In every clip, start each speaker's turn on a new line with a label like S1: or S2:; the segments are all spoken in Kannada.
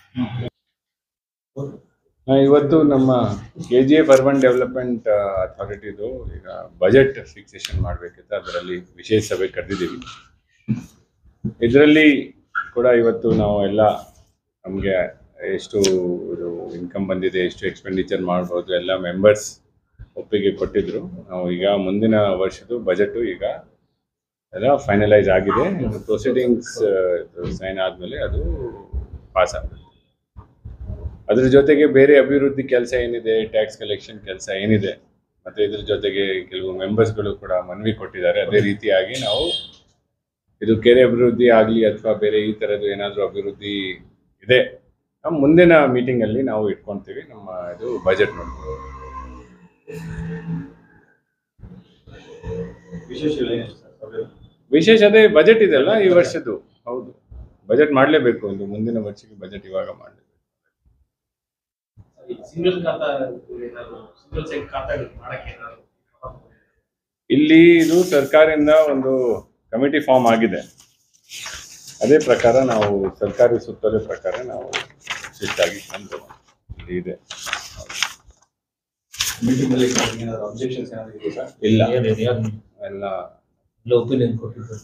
S1: ಆ, ಇವತ್ತು ನಮ್ಮ K G F urban development ಅಥಾರಿಟಿದು ಈಗ ಬಜೆಟ್ ಫಿಕ್ಸೇಷನ್ ಮಾಡಬೇಕಿತ್ತು ಅದರಲ್ಲಿ ವಿಶೇಷ ಸಭೆ ಕರೆದಿದ್ದೀವಿ ಇದರಲ್ಲಿ ಕೂಡ ಇವತ್ತು ನಾವು ಎಲ್ಲ ನಮಗೆ ಎಷ್ಟು ಇದು ಇನ್ಕಮ್ ಬಂದಿದೆ ಎಷ್ಟು ಎಕ್ಸ್ಪೆಂಡಿಚರ್ ಮಾಡ್ಬೋದು ಎಲ್ಲ ಮೆಂಬರ್ಸ್ ಒಪ್ಪಿಗೆ ಕೊಟ್ಟಿದ್ರು ನಾವು ಈಗ ಮುಂದಿನ ವರ್ಷದ ಬಜೆಟು ಈಗ ಎಲ್ಲ ಫೈನಲೈಸ್ ಆಗಿದೆ ಪ್ರೊಸೀಡಿಂಗ್ಸ್ ಸೈನ್ ಆದಮೇಲೆ ಅದು ಪಾಸ್ ಆಗುತ್ತೆ ಅದ್ರ ಜೊತೆಗೆ ಬೇರೆ ಅಭಿವೃದ್ಧಿ ಕೆಲಸ ಏನಿದೆ ಟ್ಯಾಕ್ಸ್ ಕಲೆಕ್ಷನ್ ಕೆಲಸ ಏನಿದೆ ಮತ್ತೆ ಇದ್ರ ಜೊತೆಗೆ ಕೆಲವು ಮೆಂಬರ್ಸ್ಗಳು ಕೂಡ ಮನವಿ ಕೊಟ್ಟಿದ್ದಾರೆ ಅದೇ ರೀತಿಯಾಗಿ ನಾವು ಇದು ಕೆರೆ ಅಭಿವೃದ್ಧಿ ಆಗಲಿ ಅಥವಾ ಬೇರೆ ಈ ಥರದ್ದು ಏನಾದರೂ ಅಭಿವೃದ್ಧಿ ಇದೆ ನಮ್ಮ ಮುಂದಿನ ಮೀಟಿಂಗ್ ಅಲ್ಲಿ ನಾವು ಇಟ್ಕೊಂತೀವಿ ನಮ್ಮ ಇದು ಬಜೆಟ್ ನೋಡ್ತೀವಿ
S2: ವಿಶೇಷಗಳು ಏನಿದೆ ಸರ್ ಸಭೆ
S1: ವಿಶೇಷತೆ ಬಜೆಟ್ ಇದೆಲ್ಲ ಈ ವರ್ಷದ್ದು ಹೌದು ಬಜೆಟ್ ಮಾಡಲೇಬೇಕು ಒಂದು ಮುಂದಿನ ವರ್ಷಕ್ಕೆ ಬಜೆಟ್ ಇವಾಗ ಮಾಡಲೇಬೇಕು
S3: ಸಿಂಗಲ್ ಖಾತಾ ಏನಾದ್ರು ಸಿಂಗಲ್ ಸೈಡ್ ಖಾತಾ ಮಾಡಕ್ಕೆ ಏನಾದ್ರು
S1: ಇಲ್ಲಿ ಇದು ಸರ್ಕಾರದಿಂದ ಒಂದು ಕಮಿಟಿ ಫಾರ್ಮ್ ಆಗಿದೆ ಅದೇ ಪ್ರಕಾರ ನಾವು ಸರ್ಕಾರಿ ಸುತ್ತೋಲೆ ಪ್ರಕಾರ ನಾವು ಶಿಸ್ತಾಗಿ ತಂದು ಇಲ್ಲಿ ಇದೆ
S2: ಮೀಟಿಂಗ್ ಅಲ್ಲಿ ಏನಾದ್ರು ಅಬ್ಜೆಕ್ಷನ್ಸ್ ಏನಾದ್ರು ಇದೆ ಸರ್
S1: ಇಲ್ಲ
S4: ಯಾರು ಯಾರು
S1: ಎಲ್ಲ
S4: ಒಪಿನಿಯನ್ ಕೊಟ್ಟಿದ್ದಾರೆ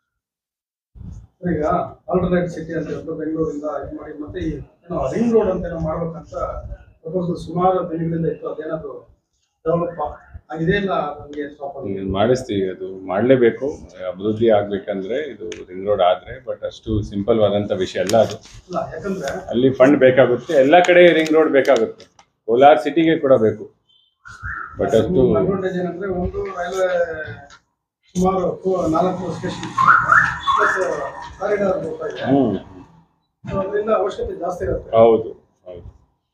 S5: ಈಗ ಆಲ್ಟರ್ನೇಟ್ ಸಿಟಿ ಅಂತ ಹೇಳ್ಬಿಟ್ಟು ಬೆಂಗಳೂರಿಂದ ಇದು ಮಾಡಿ ಮತ್ತೆ ಈ ಏನೋ ರಿಂಗ್ ರೋಡ್ ಅಂತ ಏನೋ ಮಾಡ್ಬೇಕಂತ ಪ್ರಪೋಸಲ್ ಸುಮಾರು ದಿನಗಳಿಂದ ಇತ್ತು ಅದೇನಾದ್ರು ಡೆವಲಪ್ ಆಗಿದೆ ಇಲ್ಲ ನಮಗೆ ಸ್ಟಾಪ್ ಆಗಿದೆ
S1: ಹ್ಮ್, ಮಾಡಿಸ್ತೀವಿ ಅದು ಮಾಡಲೇಬೇಕು ಅಭಿವೃದ್ಧಿ ಆಗ್ಬೇಕಂದ್ರೆ ಇದು ರಿಂಗ್ ರೋಡ್ ಆದ್ರೆ ಬಟ್ ಅಷ್ಟು ಸಿಂಪಲ್ ವಾದಂತ ವಿಷಯ ಅಲ್ಲ ಅದು
S5: ಇಲ್ಲ ಯಾಕಂದ್ರೆ
S1: ಅಲ್ಲಿ ಫಂಡ್ ಬೇಕಾಗುತ್ತೆ ಎಲ್ಲ ಕಡೆ ರಿಂಗ್ ರೋಡ್ ಬೇಕಾಗುತ್ತೆ ಕೋಲಾರ ಸಿಟಿಗೆ ಕೂಡ ಬೇಕು ಬಟ್ ಅಷ್ಟು
S5: ಅಡ್ವಾಂಟೇಜ್ ಏನಂದ್ರೆ ಒಂದು ರೈಲ್ವೆ ಸುಮಾರು ಕೋ- ನಾಲ್ಕು ಸ್ಟೇಷನ್ ಪ್ಲಸ್ ಕಾರಿಡಾರ್ ಬರ್ತಾ ಇದೆ
S1: ಹ್ಮ್
S5: So ಅದರಿಂದ ಅವಶ್ಯಕತೆ ಜಾಸ್ತಿ ಇರುತ್ತೆ
S1: ಹೌದು ಹೌದು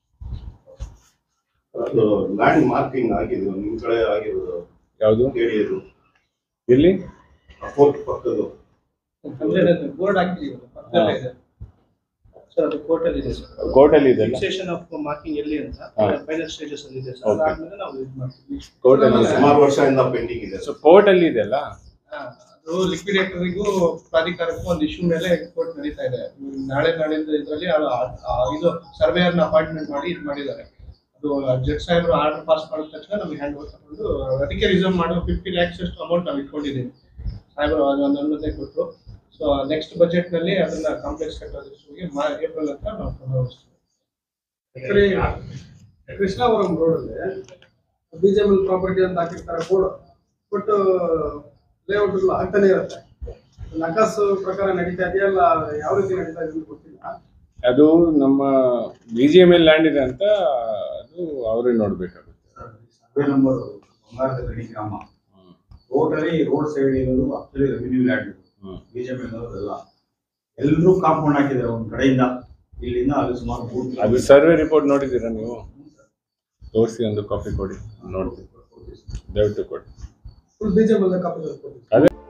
S6: ಅದು ಲ್ಯಾಂಡ್ ಮಾರ್ಕಿಂಗ್ ಆಗಿದೆ ನಿಮ್ ಕಡೆ ಆಗಿರೋದು
S1: ಯಾವುದು
S6: ಕೇಳಿದ್ರು
S1: ಇಲ್ಲಿ
S6: ಫೋರ್ಟ್ ಪಕ್ಕದ್ದು
S5: ಅಂದ್ರೆ ಬೋರ್ಡ್ ಹಾಕಿದೀವಿ ಪಕ್ಕದಲ್ಲೇ ಇದೆ ಸರ್ ಅದು ಕೋರ್ಟಲ್ಲಿ ಇದೆ ಸರ್
S1: ಕೋರ್ಟಲ್ಲಿ ಇದೆಲ್ಲ
S3: ಫಿಕ್ಸೇಷನ್ ಆಫ್ ಮಾರ್ಕಿಂಗ್ ಎಲ್ಲಿ ಅಂತ
S1: ಹಾ.
S3: ಫೈನಲ್ ಸ್ಟೇಜಸ್ ಅಲ್ಲಿ ಇದೆ ಸರ್
S1: Okay.
S3: ಅದಾದ್ಮೇಲೆ ನಾವು ಇದು ಮಾಡ್ತೀವಿ
S1: ಕೋರ್ಟ್ ಅಲ್ಲಿ ಇದೆ.
S6: ಸುಮಾರು ವರ್ಷದಿಂದ ಪೆಂಡಿಂಗ್ ಇದೆ
S1: ಸೊ ಕೋರ್ಟ್ ಅಲ್ಲಿ ಇದೆಲ್ಲ
S3: ಹಾ, ಅದು ಲಿಕ್ವಿಡೇಟರಿಗೂ ಪ್ರಾಧಿಕಾರಕ್ಕೂ ಒಂದು ಇಶ್ಯೂ ಮೇಲೆ ಕೋರ್ಟ್ ನಡೀತಾ ಇದೆ ಇವ್ರು ನಾಳೆ ನಾಳಿಂದ ಇದರಲ್ಲಿ ಇದು ಸರ್ವೇಯರ್ನ ಅಪಾಯಿಂಟ್ಮೆಂಟ್ ಮಾಡಿ ಇದು ಮಾಡಿದ್ದಾರೆ ಅದು ಜಡ್ ಸಾಹೇಬರು ಆರ್ಡರ್ ಪಾಸ್ ಮಾಡಿದ ತಕ್ಷಣ ನಮಗೆ ಹ್ಯಾಂಡ್ ಓವರ್ ತಗೊಂಡು ಅದಕ್ಕೆ ರಿಸರ್ವ್ ಮಾಡೋ ಫಿಫ್ಟಿ ಲ್ಯಾಕ್ಸ್ ಅಷ್ಟು ಅಮೌಂಟ್ ನಾವು ಇಟ್ಕೊಂಡಿದ್ದೀವಿ ಸಾಹೇಬರು ಅದೊಂದು ಅನುಮತಿ ಕೊಟ್ಟರು ಸೊ ನೆಕ್ಸ್ಟ್ ಬಜೆಟ್ ನಲ್ಲಿ ಅದನ್ನ ಕಾಂಪ್ಲೆಕ್ಸ್ ಕಟ್ಟೋದಕ್ಕೆ ಏಪ್ರಿಲ್ ಹತ್ರ ನಾವು ಪ್ರಾರಂಭಿಸ್ತೀವಿ
S5: ಸರಿ ಕೃಷ್ಣಾವರಂ ರೋಡ್ ಅಲ್ಲಿ ಬಿಜೆಎಂಎಲ್ ಪ್ರಾಪರ್ಟಿ ಅಂತ ಹಾಕಿರ್ತಾರೆ ಬೋರ್ಡ್ ಬಟ್ ಲೇಔಟ್ ಎಲ್ಲ ಆಗ್ತಾನೆ ಇರುತ್ತೆ ನಕಾಸು ಪ್ರಕಾರ ನಡೀತಾ ಇದೆಯಲ್ಲ ಯಾವ ರೀತಿ ನಡೀತಾ ಇದೆ ಅಂತ ಗೊತ್ತಿಲ್ಲ
S1: ಅದು ನಮ್ಮ B G M L land ಇದೆ ಅಂತ ಅದು ಅವರೇ ನೋಡ್ಬೇಕಾಗುತ್ತೆ
S2: ಸರ್ವೆ ನಂಬರ್ ಬಂಗಾರದ ಗಣಿ ಗ್ರಾಮ ಟೋಟಲಿ ರೋಡ್ ಸೈಡ್ ಇರೋದು actually revenue land
S1: hmm.
S2: BJP ಎಲ್ಲ ಎಲ್ಲರೂ ಕಾಂಪೌಂಡ್ ಹಾಕಿದ್ದಾರೆ ಒಂದ್ ಕಡೆಯಿಂದ ಇಲ್ಲಿಂದ ಅಲ್ಲಿ ಸುಮಾರು ಮೂರು
S1: ಅದು
S2: kilometer.
S1: ಸರ್ವೆ ರಿಪೋರ್ಟ್ ನೋಡಿದ್ದೀರಾ ನೀವು ತೋರಿಸಿ ಒಂದು ಕಾಪಿ ಕೊಡಿ ನೋಡ್ತೀವಿ ದಯವಿಟ್ಟು ಕೊಡಿ
S5: ಫುಲ್ ಬಿಜೆಎಂಎಲ್ ಕಾಪಿ ಕೊಡ್ತೀವಿ
S1: ಅದೇ